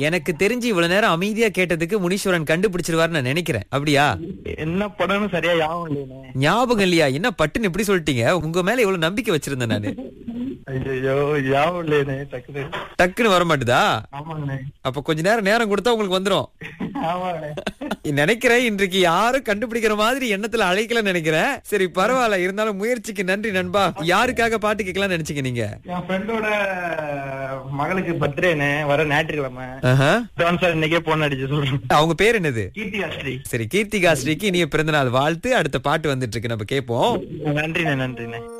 எனக்கு தெரிஞ்சு இவ்வளவு நேரம் அமைதியா கேட்டதுக்கு முனீஸ்வரன் கண்டுபிடிச்சிருவாருன்னு நான் நினைக்கிறேன் அப்படியா என்ன படம்னு சரியா யாவும் இல்லையே ஞாபகம் இல்லையா என்ன பட்டுன்னு இப்படி சொல்லிட்டீங்க உங்க மேல இவ்வளவு நம்பிக்கை வச்சிருந்தேன் நானு ஐயோ யாவும் இல்லையே டக்குனு டக்குன்னு வர மாட்டுதா ஆமாங்கண்ணே அப்ப கொஞ்ச நேரம் நேரம் கொடுத்தா உங்களுக்கு வந்துரும் ஆமாங்கண்ணே நினைக்கிறேன் இன்றைக்கு யாரும் கண்டுபிடிக்கிற மாதிரி எண்ணத்துல அழைக்கல நினைக்கிறேன் சரி பரவாயில்ல இருந்தாலும் முயற்சிக்கு நன்றி நண்பா யாருக்காக பாட்டு கேட்கலாம் நினைச்சீங்க நீங்க என் ஃப்ரெண்டோட மகளுக்கு பர்த்டேண்ணே வர ஞாயிற்றுக்கிழமை ஆஹா. அட்வான்ஸா இன்னைக்கே போன் அடிச்சு சொல்றேன் அவங்க பேர் என்னது கீர்த்தி ஆஸ்ரீ சரி கீர்த்திகா ஸ்ரீக்கு இனிய பிறந்தநாள் வாழ்த்து அடுத்த பாட்டு வந்துட்டு இருக்கு நம்ம கேட்போம் நன்றிண்ணே நன்றிண்ணே